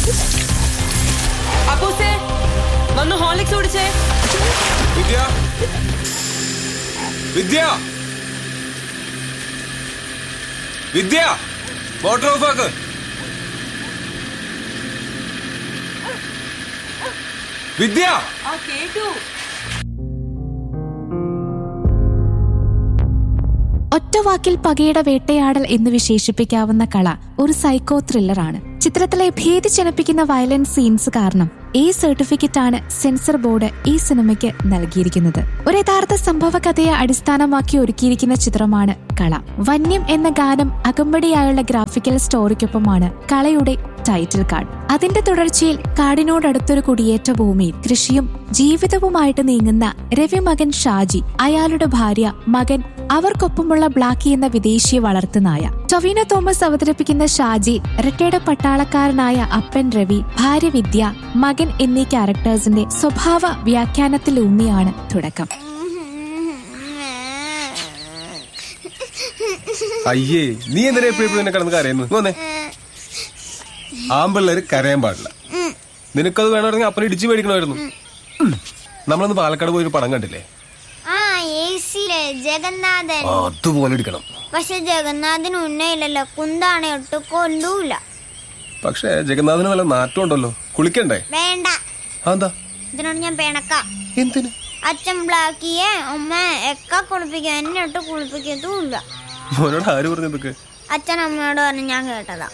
അപ്പൂസേ വന്ന് ഹോർലിക്സ് കുടിച്ചേ Vidya Vidya Vidya motor off ആക്ക് വിദ്യ ആ കേട്ടു ഒറ്റവാക്കിൽ പകയുടെ വേട്ടയാടൽ എന്ന് വിശേഷിപ്പിക്കാവുന്ന കള ഒരു സൈക്കോ ത്രില്ലറാണ് ചിത്രത്തിലെ ഭീതി ജനിപ്പിക്കുന്ന വയലൻസ് സീൻസ് കാരണം ഈ സർട്ടിഫിക്കറ്റ് ആണ് സെൻസർ ബോർഡ് ഈ സിനിമയ്ക്ക് നൽകിയിരിക്കുന്നത് ഒരു യഥാർത്ഥ സംഭവ കഥയെ അടിസ്ഥാനമാക്കി ഒരുക്കിയിരിക്കുന്ന ചിത്രമാണ് കള വന്യം എന്ന ഗാനം അകമ്പടിയായുള്ള ഗ്രാഫിക്കൽ സ്റ്റോറിക്കൊപ്പമാണ് കളയുടെ ടൈറ്റിൽ കാർഡ് അതിന്റെ തുടർച്ചയിൽ കാടിനോടടുത്തൊരു കുടിയേറ്റ ഭൂമിയിൽ കൃഷിയും ജീവിതവുമായിട്ട് നീങ്ങുന്ന രവി മകൻ ഷാജി അയാളുടെ ഭാര്യ മകൻ അവർക്കൊപ്പമുള്ള ബ്ലാക്കി എന്ന വിദേശിയെ വളർത്തുനായ ടൊവിനോ തോമസ് അവതരിപ്പിക്കുന്ന ഷാജി റിട്ടയർഡ് പട്ടാളക്കാരനായ അപ്പൻ രവി ഭാര്യ വിദ്യ മകൻ എന്നീ ക്യാരക്ടേഴ്സിന്റെ സ്വഭാവ വ്യാഖ്യാനത്തിലൂന്നിയാണ് തുടക്കം അയ്യേ നീ എന്തിനാ എപ്പോഴും എന്നെ കിടന്ന് കരയുന്നു ഇങ്ങ് വന്നേ ആമ്പിള്ളേര് കരയാൻ പാടില്ല നിനക്കത് വേണമെങ്കിൽ അപ്പനെ ഇടിച്ചു മേടിക്കണമായിരുന്നു ഉം. നമ്മളന്ന് പാലക്കാട് പോയി ഒരു പടം കണ്ടില്ലേ ആ ഏസിയിലെ ജഗന്നാഥൻ ആ, അതുപോലെ എടുക്കണം പക്ഷെ ജഗന്നാഥന് ഉന്നയില്ലല്ലോ കുന്താണ് ഒട്ട് കൊല്ലൂല പക്ഷേ ജഗന്നാഥന് വല്ല നാറ്റം ഉണ്ടല്ലോ കുളിക്കണ്ടേ വേണ്ട അതെന്താ ഇതിനോട് ഞാൻ പിണക്കാം എന്തിന് അച്ഛൻ ബ്ലാക്കിയെ അമ്മ ഒക്കെ കുളിപ്പിക്കും എന്നെ ഒട്ട് കുളിപ്പിക്കത്തുമില്ല മോനോട് ആര് പറഞ്ഞു ഇതൊക്കെ അച്ഛൻ അമ്മയോട് പറഞ്ഞ് ഞാൻ കേട്ടതാ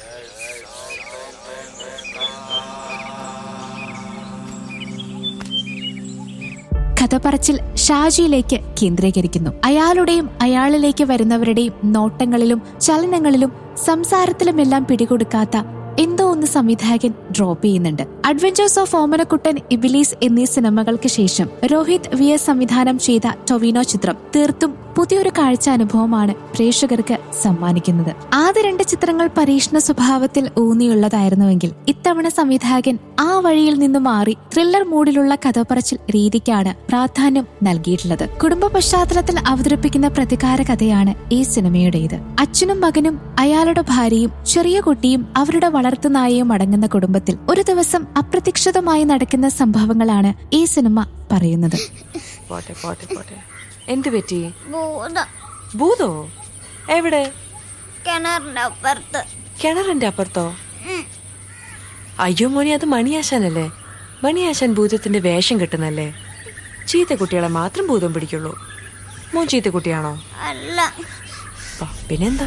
കഥ പറച്ചിൽ ഷാജിയിലേക്ക് കേന്ദ്രീകരിക്കുന്നു അയാളുടെയും അയാളിലേക്ക് വരുന്നവരുടെയും നോട്ടങ്ങളിലും ചലനങ്ങളിലും സംസാരത്തിലുമെല്ലാം പിടികൊടുക്കാത്ത എന്തോ ഒന്ന് സംവിധായകൻ ഡ്രോപ്പ് ചെയ്യുന്നുണ്ട് അഡ്വഞ്ചേഴ്സ് ഓഫ് ഓമനക്കുട്ടൻ ഇബിലീസ് എന്നീ സിനിമകൾക്ക് ശേഷം രോഹിത് വി എസ് സംവിധാനം ചെയ്ത ടൊവിനോ ചിത്രം തീർത്തും പുതിയൊരു കാഴ്ച അനുഭവമാണ് പ്രേക്ഷകർക്ക് സമ്മാനിക്കുന്നത് ആദ്യ രണ്ട് ചിത്രങ്ങൾ പരീക്ഷണ സ്വഭാവത്തിൽ ഊന്നിയുള്ളതായിരുന്നുവെങ്കിൽ ഇത്തവണ സംവിധായകൻ ആ വഴിയിൽ നിന്ന് മാറി ത്രില്ലർ മൂഡിലുള്ള കഥപറച്ചിൽ രീതിക്കാണ് പ്രാധാന്യം നൽകിയിട്ടുള്ളത് കുടുംബ പശ്ചാത്തലത്തിൽ അവതരിപ്പിക്കുന്ന പ്രതികാര കഥയാണ് ഈ സിനിമയുടേത് അച്ഛനും മകനും അയാളുടെ ഭാര്യയും ചെറിയ കുട്ടിയും അവരുടെ വളർത്തുനായയും അടങ്ങുന്ന കുടുംബത്തിൽ ഒരു ദിവസം അപ്രതീക്ഷിതമായി നടക്കുന്ന സംഭവങ്ങളാണ് ഈ സിനിമ പറയുന്നത് പോട്ടെ പോട്ടെ പോട്ടെ എന്ത് പറ്റി ഭൂതം ഭൂതോ എവിടെ കിണറിന്റെ അപ്പുറത്ത് കിണറിന്റെ അപ്പുറത്തോ ഉം. അയ്യോ മോനെ അത് മണിയാശാനല്ലേ മണിയാശാൻ ഭൂതത്തിന്റെ വേഷം കെട്ടുന്നല്ലേ ചീത്ത കുട്ടികളെ മാത്രം ഭൂതം പിടിക്കുള്ളൂ മോൻ ചീത്ത കുട്ടിയാണോ അല്ല ആ, പിന്നെന്താ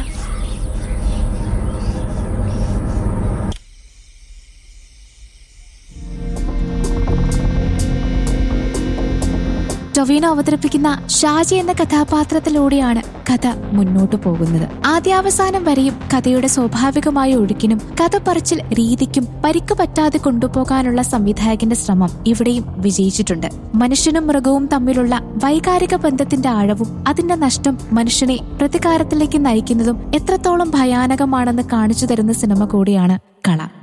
ടൊവിനോ അവതരിപ്പിക്കുന്ന ഷാജി എന്ന കഥാപാത്രത്തിലൂടെയാണ് കഥ മുന്നോട്ടു പോകുന്നത് ആദ്യാവസാനം വരെയും കഥയുടെ സ്വാഭാവികമായ ഒഴുക്കിനും കഥ പറച്ചിൽ രീതിക്കും പരിക്ക് പറ്റാതെ കൊണ്ടുപോകാനുള്ള സംവിധായകന്റെ ശ്രമം ഇവിടെയും വിജയിച്ചിട്ടുണ്ട് മനുഷ്യനും മൃഗവും തമ്മിലുള്ള വൈകാരിക ബന്ധത്തിന്റെ ആഴവും അതിന്റെ നഷ്ടം മനുഷ്യനെ പ്രതികാരത്തിലേക്ക് നയിക്കുന്നതും എത്രത്തോളം ഭയാനകമാണെന്ന് കാണിച്ചു തരുന്ന സിനിമ കൂടിയാണ് കള